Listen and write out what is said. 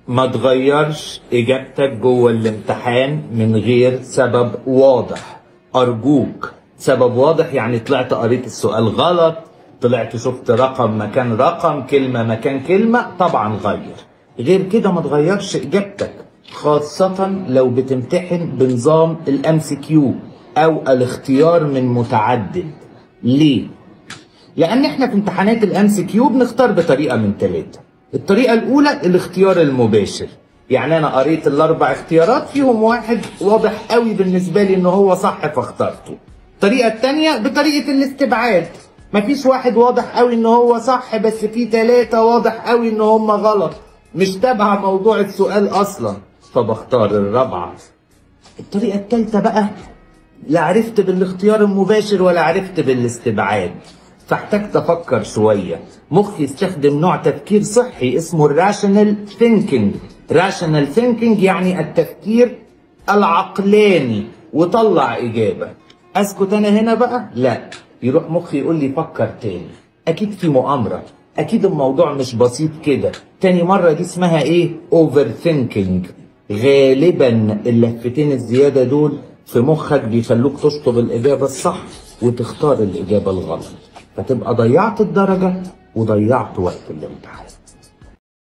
ما تغيرش اجابتك جوه الامتحان من غير سبب واضح ارجوك سبب واضح يعني طلعت قريت السؤال غلط طلعت شفت رقم مكان رقم كلمة مكان كلمة طبعا غير غير كده ما تغيرش اجابتك خاصة لو بتمتحن بنظام الام سي كيو او الاختيار من متعدد ليه؟ لان احنا في امتحانات الام سي كيو بنختار بطريقه من ثلاثه الطريقه الاولى الاختيار المباشر يعني انا قريت الاربع اختيارات فيهم واحد واضح قوي بالنسبه لي ان هو صح فاخترته الطريقه الثانيه بطريقه الاستبعاد مفيش واحد واضح قوي ان هو صح بس في ثلاثه واضح قوي ان هم غلط مش تابعه موضوع السؤال اصلا فبختار الرابعه الطريقه الثالثه بقى لا عرفت بالاختيار المباشر ولا عرفت بالاستبعاد فاحتجت افكر شويه مخي يستخدم نوع تفكير صحي اسمه الراشنال ثينكينج راشنال ثينكينج يعني التفكير العقلاني وطلع اجابه اسكت انا هنا بقى لا يروح مخي يقول لي فكر تاني اكيد في مؤامره اكيد الموضوع مش بسيط كده تاني مره دي اسمها ايه اوفر ثينكينج غالبا اللفتين الزياده دول في مخك بيخلوك تشطب الإجابة الصح وتختار الإجابة الغلط فتبقى ضيعت الدرجة وضيعت وقت الامتحان